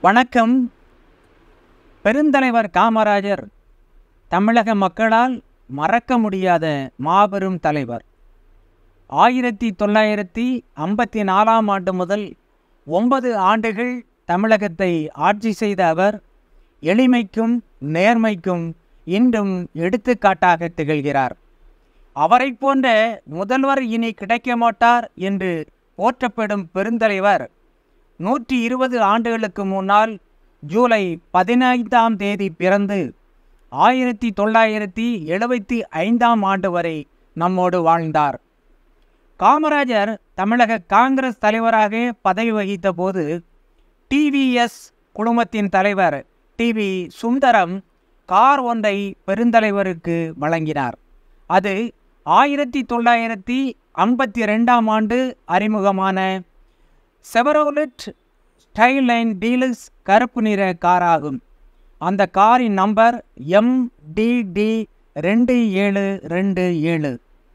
வணக்கம் பெருந்தலைவர் காமராஜர் தமிழக மக்களால் மறக்க முடியாத மாபெரும் தலைவர் ஆயிரத்தி தொள்ளாயிரத்தி ஐம்பத்தி நாலாம் ஆண்டு முதல் ஒன்பது ஆண்டுகள் தமிழகத்தை ஆட்சி செய்த அவர் எளிமைக்கும் நேர்மைக்கும் இன்றும் எடுத்துக்காட்டாக திகழ்கிறார் அவரைப் போன்ற முதல்வர் இனி கிடைக்க மாட்டார் என்று போற்றப்படும் பெருந்தலைவர் நூற்றி இருபது ஆண்டுகளுக்கு முன்னால் ஜூலை பதினைந்தாம் தேதி பிறந்து ஆயிரத்தி தொள்ளாயிரத்தி எழுபத்தி ஐந்தாம் ஆண்டு வரை நம்மோடு வாழ்ந்தார் காமராஜர் தமிழக காங்கிரஸ் தலைவராக பதவி வகித்த போது டிவிஎஸ் குழுமத்தின் தலைவர் டிவி சுந்தரம் கார் ஒன்றை பெருந்தலைவருக்கு வழங்கினார் அது ஆயிரத்தி தொள்ளாயிரத்தி ஐம்பத்தி ரெண்டாம் ஆண்டு அறிமுகமான செவரோலெட் ஸ்டைலைன் டீலக்ஸ் கருப்பு நிற காராகும் அந்த காரின் நம்பர் எம்டிடி ரெண்டு ஏழு ரெண்டு ஏழு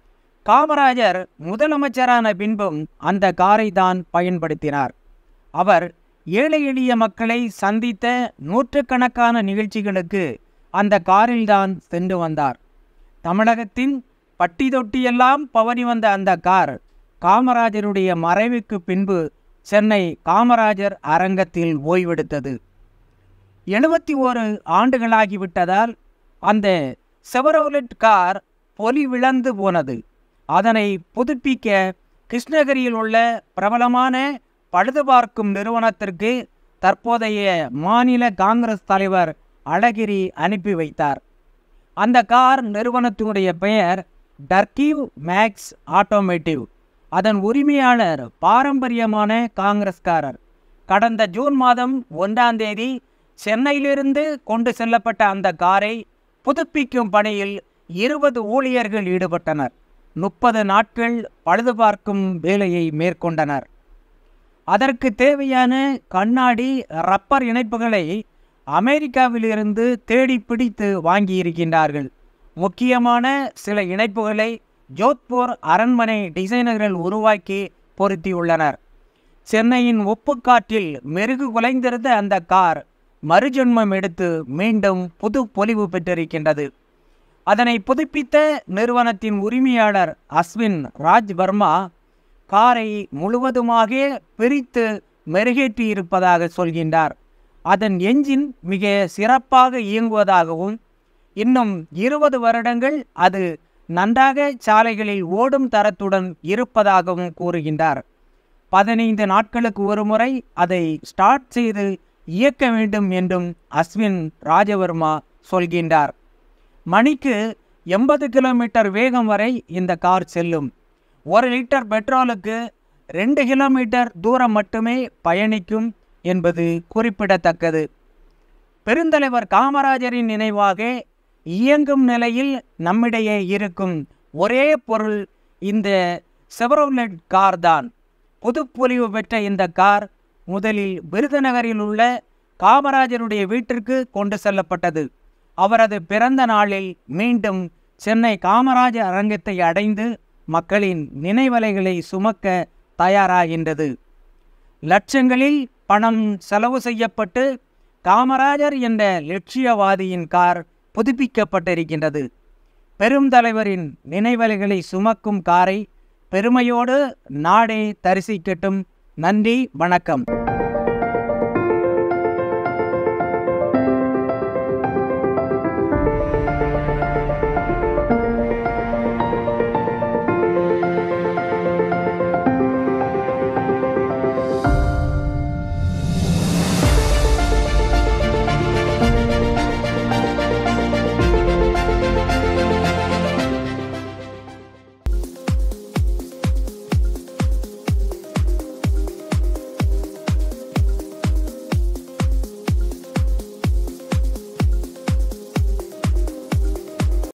காமராஜர் முதலமைச்சரான பின்பும் அந்த காரை தான் பயன்படுத்தினார் அவர் ஏழை எளிய மக்களை சந்தித்த நூற்றுக்கணக்கான நிகழ்ச்சிகளுக்கு அந்த காரில்தான் சென்று வந்தார் தமிழகத்தின் பட்டி தொட்டியெல்லாம் பவனி வந்த அந்த கார் காமராஜருடைய மறைவுக்கு பின்பு சென்னை காமராஜர் அரங்கத்தில் ஓய்வெடுத்தது எழுபத்தி ஓரு ஆண்டுகளாகிவிட்டதால் அந்த செவரோலெட் கார் பொலிவிழந்து போனது அதனை புதுப்பிக்க கிருஷ்ணகிரியில் உள்ள பிரபலமான பழுதுபார்க்கும் நிறுவனத்திற்கு தற்போதைய மாநில காங்கிரஸ் தலைவர் அழகிரி அனுப்பி வைத்தார் அந்த கார் நிறுவனத்தினுடைய பெயர் டர்கிவ் மேக்ஸ் ஆட்டோமேட்டிவ் அதன் உரிமையாளர் பாரம்பரியமான காங்கிரஸ்காரர் கடந்த ஜூன் மாதம் ஒன்றாம் தேதி சென்னையிலிருந்து கொண்டு செல்லப்பட்ட அந்த காரை புதுப்பிக்கும் பணியில் இருபது ஊழியர்கள் ஈடுபட்டனர் முப்பது நாட்கள் பழுதுபார்க்கும் வேலையை மேற்கொண்டனர் அதற்கு தேவையான கண்ணாடி ரப்பர் இணைப்புகளை அமெரிக்காவிலிருந்து தேடி பிடித்து வாங்கியிருக்கின்றார்கள் முக்கியமான சில இணைப்புகளை ஜோத்பூர் அரண்மனை டிசைனர்கள் உருவாக்கி பொருத்தியுள்ளனர் சென்னையின் உப்புக்காற்றில் மெருகு குலைந்திருந்த அந்த கார் மறுஜென்மம் எடுத்து மீண்டும் புது பொலிவு பெற்றிருக்கின்றது அதனை புதுப்பித்த நிறுவனத்தின் உரிமையாளர் அஸ்வின் ராஜ் வர்மா காரை முழுவதுமாக பிரித்து மெருகேற்றி இருப்பதாக சொல்கின்றார் அதன் என்ஜின் மிக சிறப்பாக இயங்குவதாகவும் இன்னும் இருபது வருடங்கள் அது நன்றாக சாலைகளில் ஓடும் தரத்துடன் இருப்பதாகவும் கூறுகின்றார் பதினைந்து நாட்களுக்கு ஒருமுறை அதை ஸ்டார்ட் செய்து இயக்க வேண்டும் என்றும் அஸ்வின் ராஜவர்மா சொல்கின்றார் மணிக்கு எண்பது கிலோமீட்டர் வேகம் வரை இந்த கார் செல்லும் ஒரு லிட்டர் பெட்ரோலுக்கு ரெண்டு கிலோமீட்டர் தூரம் மட்டுமே பயணிக்கும் என்பது குறிப்பிடத்தக்கது பெருந்தலைவர் காமராஜரின் நினைவாக இயங்கும் நிலையில் நம்மிடையே இருக்கும் ஒரே பொருள் இந்த செவரோலெட் கார் தான் புதுப்பொலிவு பெற்ற இந்த கார் முதலில் விருதுநகரில் உள்ள காமராஜருடைய வீட்டிற்கு கொண்டு செல்லப்பட்டது அவரது பிறந்த நாளில் மீண்டும் சென்னை காமராஜர் அரங்கத்தை அடைந்து மக்களின் நினைவலைகளை சுமக்க தயாராகின்றது லட்சங்களில் பணம் செலவு செய்யப்பட்டு காமராஜர் என்ற லட்சியவாதியின் கார் புதுப்பிக்கப்பட்டிருக்கின்றது பெரும் தலைவரின் நினைவலைகளை சுமக்கும் காரை பெருமையோடு நாடே தரிசிக்கட்டும் நன்றி வணக்கம்